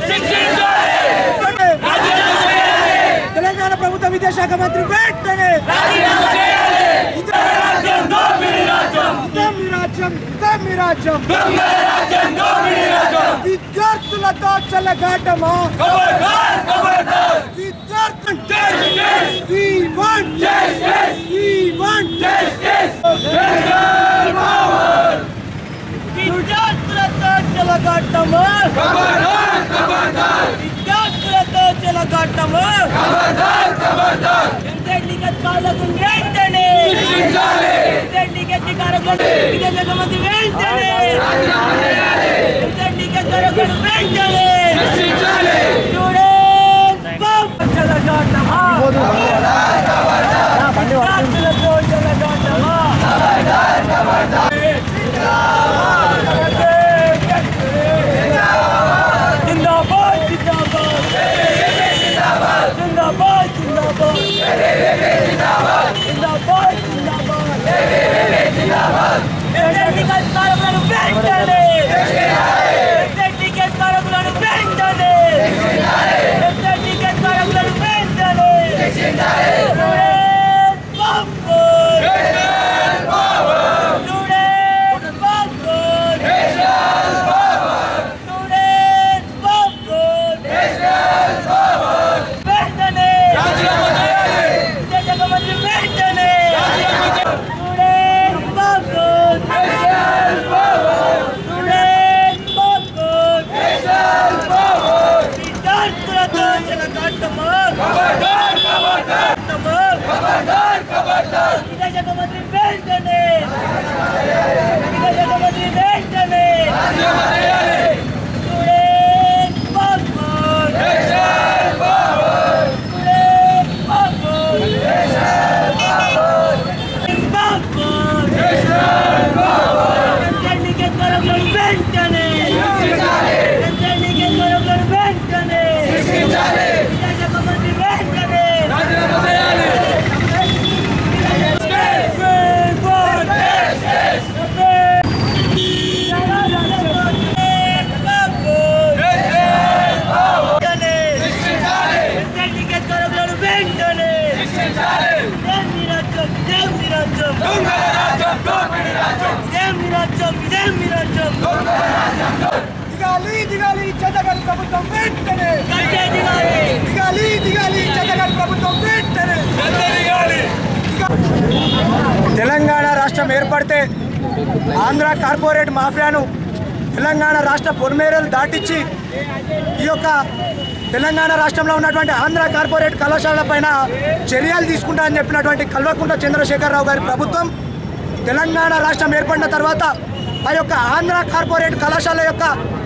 తెలంగాణ ప్రభుత్వ విద్యాశాఖ మంత్రి వెంటనే ఇదే మీ రాజ్యం ఇదే మీ రాజ్యం విద్యార్థులతో చెల్లగాటమా విద్యార్థులు We want We want విద్యార్థులతో చెలగాటమా విద్యార్థులతో చెలగాటమా ఎంతెన్నికత్కాలకు వెంటనే ఎంతెన్నికత్కాలకు విదేశ మంత్రి వెంటనే ఎంతెన్నికత్కాలకు వెంటనే స్టూడెంట్స్ బాంబ్ చెలగాటమా విద్యార్థులతో చెలగాటమా జిందాబాద్ జిందాబాద్ జిందాబాద్ జిందాబాద్ జిందాబాద్ జిందాబాద్ ఎన్నికల కారకులను వెంటనే ఎన్నికల కారకులను వెంటనే ఎన్నికల కారకులను వెంటనే students bomber students bomber students bomber వెంటనే విద్యాశాఖ మంత్రి వెంటనే స్టూడెంట్స్ బాంబర్ స్టూడెంట్స్ బాంబర్ విద్యార్థులతో చెలగాటమా విద్యాశాఖ మంత్రి వెంటనే విద్యాశాఖ మంత్రి వెంటనే స్టూడెంట్స్ బాంబర్ స్టూడెంట్స్ బాంబర్ ఎంతెన్నికే కొరకులను వెంటనే ఎంతెన్నికే కొరకులను వెంటనే విద్యాశాఖ మంత్రి వెంటనే దిగాలి దిగాలి చెత్తగారి ప్రభుత్వం వెంటనే దిగాలి దిగాలి చెత్తగారి ప్రభుత్వం వెంటనే తెలంగాణ రాష్ట్రం ఏర్పడితే ఆంధ్ర కార్పొరేట్ మాఫియాను తెలంగాణ రాష్ట్ర పొలిమేరలు దాటించి ఈ యొక్క తెలంగాణ రాష్ట్రంలో ఉన్నటువంటి ఆంధ్ర కార్పొరేట్ కళాశాలల పైన చర్యలు తీసుకుంటా అని చెప్పినటువంటి కల్వకుంట్ల చంద్రశేఖరరావు గారి ప్రభుత్వం తెలంగాణ రాష్ట్రం ఏర్పడిన తర్వాత ఆ యొక్క ఆంధ్ర కార్పొరేట్ కళాశాల యొక్క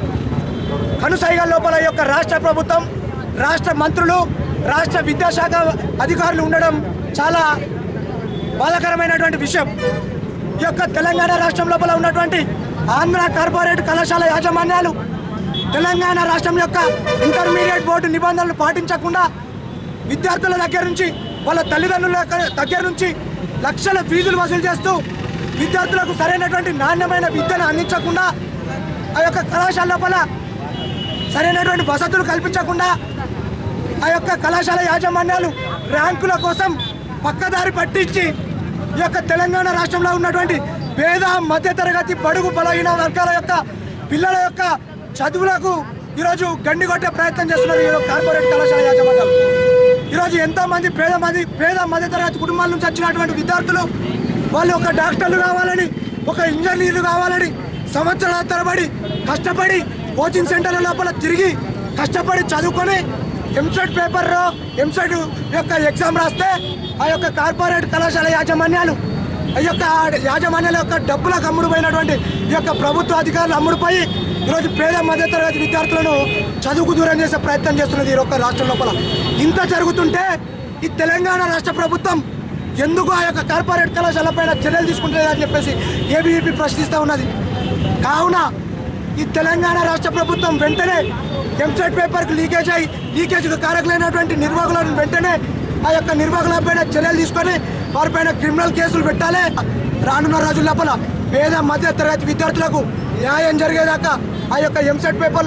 కనుసైగల లోపల ఈ యొక్క రాష్ట్ర ప్రభుత్వం రాష్ట్ర మంత్రులు రాష్ట్ర విద్యాశాఖ అధికారులు ఉండడం చాలా బాధాకరమైనటువంటి విషయం ఈ యొక్క తెలంగాణ రాష్ట్రం లోపల ఉన్నటువంటి ఆంధ్ర కార్పొరేట్ కళాశాల యాజమాన్యాలు తెలంగాణ రాష్ట్రం యొక్క ఇంటర్మీడియట్ బోర్డు నిబంధనలు పాటించకుండా విద్యార్థుల దగ్గర నుంచి వాళ్ళ తల్లిదండ్రుల దగ్గర నుంచి లక్షల ఫీజులు వసూలు చేస్తూ విద్యార్థులకు సరైనటువంటి నాణ్యమైన విద్యను అందించకుండా ఆ యొక్క కళాశాల లోపల సరైనటువంటి వసతులు కల్పించకుండా ఆ యొక్క కళాశాల యాజమాన్యాలు ర్యాంకుల కోసం పక్కదారి పట్టించి ఈ యొక్క తెలంగాణ రాష్ట్రంలో ఉన్నటువంటి పేద మధ్యతరగతి బడుగు బలహీన వర్గాల యొక్క పిల్లల యొక్క చదువులకు ఈరోజు గండి కొట్టే ప్రయత్నం చేస్తున్నారు ఈ యొక్క కార్పొరేట్ కళాశాల యాజమాన్యాలు ఈరోజు ఎంతో మంది పేద మంది పేద మధ్యతరగతి కుటుంబాల నుంచి వచ్చినటువంటి విద్యార్థులు వాళ్ళు ఒక డాక్టర్లు కావాలని ఒక ఇంజనీర్లు కావాలని సంవత్సరాల తరబడి కష్టపడి కోచింగ్ సెంటర్ల లోపల తిరిగి కష్టపడి చదువుకొని ఎంసెట్ పేపర్లో ఎంసెట్ యొక్క ఎగ్జామ్ రాస్తే ఆ యొక్క కార్పొరేట్ కళాశాల యాజమాన్యాలు ఈ యొక్క యాజమాన్యాల యొక్క డబ్బులకు అమ్ముడుపోయినటువంటి ఈ యొక్క ప్రభుత్వ అధికారులు అమ్ముడుపోయి ఈరోజు పేద మధ్యతరగతి విద్యార్థులను చదువుకు దూరం చేసే ప్రయత్నం చేస్తున్నది ఈ యొక్క రాష్ట్రం లోపల ఇంత జరుగుతుంటే ఈ తెలంగాణ రాష్ట్ర ప్రభుత్వం ఎందుకు ఆ యొక్క కార్పొరేట్ కళాశాల పైన చర్యలు తీసుకుంటుందని చెప్పేసి ఏబీవీపీ ప్రశ్నిస్తూ ఉన్నది కావున ఈ తెలంగాణ రాష్ట్ర ప్రభుత్వం వెంటనే ఎంసెట్ పేపర్కి లీకేజ్ అయి లీకేజ్కి కారకులైనటువంటి నిర్వాహకులను వెంటనే ఆ యొక్క నిర్వాహకులపైన చర్యలు తీసుకొని వారిపైన క్రిమినల్ కేసులు పెట్టాలి రానున్న రోజుల లోపల పేద మధ్య తరగతి విద్యార్థులకు న్యాయం జరిగేదాకా ఆ యొక్క ఎంసెట్ పేపర్లో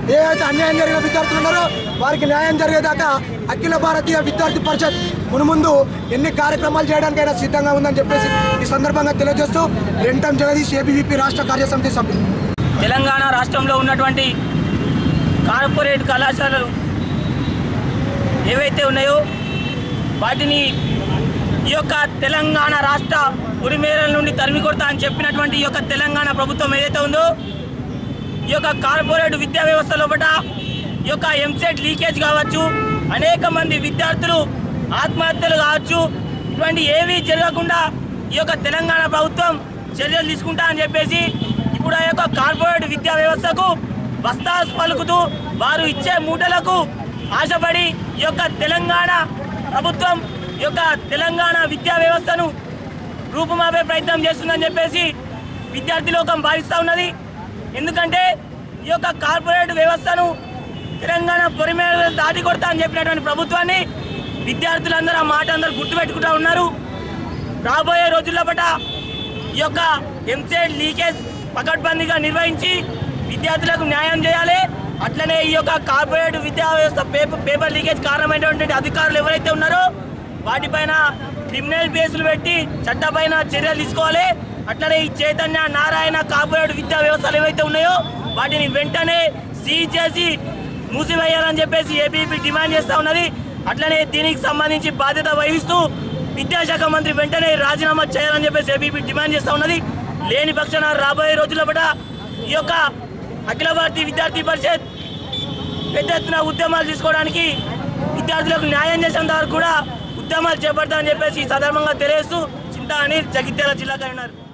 ఏ అయితే అన్యాయం జరిగిన విద్యార్థులు ఉన్నారో వారికి న్యాయం జరిగేదాకా అఖిల భారతీయ విద్యార్థి పరిషత్ మునుముందు ఎన్ని కార్యక్రమాలు చేయడానికైనా సిద్ధంగా ఉందని చెప్పేసి ఈ సందర్భంగా తెలియజేస్తూ రెంటం జగదీష్ ఏబీవీపీ రాష్ట్ర కార్యసమితి సభ్యులు తెలంగాణ రాష్ట్రంలో ఉన్నటువంటి కార్పొరేట్ కళాశాలలు ఏవైతే ఉన్నాయో వాటిని ఈ యొక్క తెలంగాణ రాష్ట్ర ఉరిమేరల నుండి తరిమి కొడతా అని చెప్పినటువంటి ఈ యొక్క తెలంగాణ ప్రభుత్వం ఏదైతే ఉందో ఈ యొక్క కార్పొరేట్ విద్యా వ్యవస్థ లోపల ఈ యొక్క ఎంసెట్ లీకేజ్ కావచ్చు అనేక మంది విద్యార్థులు ఆత్మహత్యలు కావచ్చు ఇటువంటి ఏవీ జరగకుండా ఈ యొక్క తెలంగాణ ప్రభుత్వం చర్యలు తీసుకుంటా అని చెప్పేసి ఇప్పుడు ఆ యొక్క కార్పొరేట్ విద్యా వ్యవస్థకు బస్తాస్ పలుకుతూ వారు ఇచ్చే మూటలకు ఆశపడి ఈ యొక్క తెలంగాణ ప్రభుత్వం ఈ యొక్క తెలంగాణ విద్యా వ్యవస్థను రూపుమాపే ప్రయత్నం చేస్తుందని చెప్పేసి విద్యార్థి లోకం భావిస్తూ ఉన్నది ఎందుకంటే ఈ యొక్క కార్పొరేట్ వ్యవస్థను తెలంగాణ పొరిమేర దాటి కొడతా అని చెప్పినటువంటి ప్రభుత్వాన్ని విద్యార్థులందరూ ఆ మాట అందరూ గుర్తుపెట్టుకుంటా ఉన్నారు రాబోయే రోజుల్లో పట ఈ యొక్క ఎంసెట్ లీకేజ్ పకడ్బందీగా నిర్వహించి విద్యార్థులకు న్యాయం చేయాలి అట్లనే ఈ యొక్క కార్పొరేట్ విద్యా వ్యవస్థ పేపర్ పేపర్ లీకేజ్ కారణమైనటువంటి అధికారులు ఎవరైతే ఉన్నారో వాటిపైన క్రిమినల్ కేసులు పెట్టి చట్టపైన చర్యలు తీసుకోవాలి అట్లనే ఈ చైతన్య నారాయణ కార్పొరేట్ విద్యా వ్యవస్థలు ఏవైతే ఉన్నాయో వాటిని వెంటనే సీజ్ చేసి మూసివేయాలని చెప్పేసి ఏబీపీ డిమాండ్ చేస్తూ ఉన్నది అట్లనే దీనికి సంబంధించి బాధ్యత వహిస్తూ విద్యాశాఖ మంత్రి వెంటనే రాజీనామా చేయాలని చెప్పేసి ఏబీపీ డిమాండ్ చేస్తూ ఉన్నది లేని పక్షాన రాబోయే రోజుల పట ఈ యొక్క అఖిల భారతీయ విద్యార్థి పరిషత్ పెద్ద ఎత్తున ఉద్యమాలు తీసుకోవడానికి విద్యార్థులకు న్యాయం చేసేంత వరకు కూడా ఉద్యమాలు చేపడతామని చెప్పేసి ఈ సందర్భంగా తెలియజేస్తూ చింతా అని జగిత్యాల జిల్లా ఉన్నారు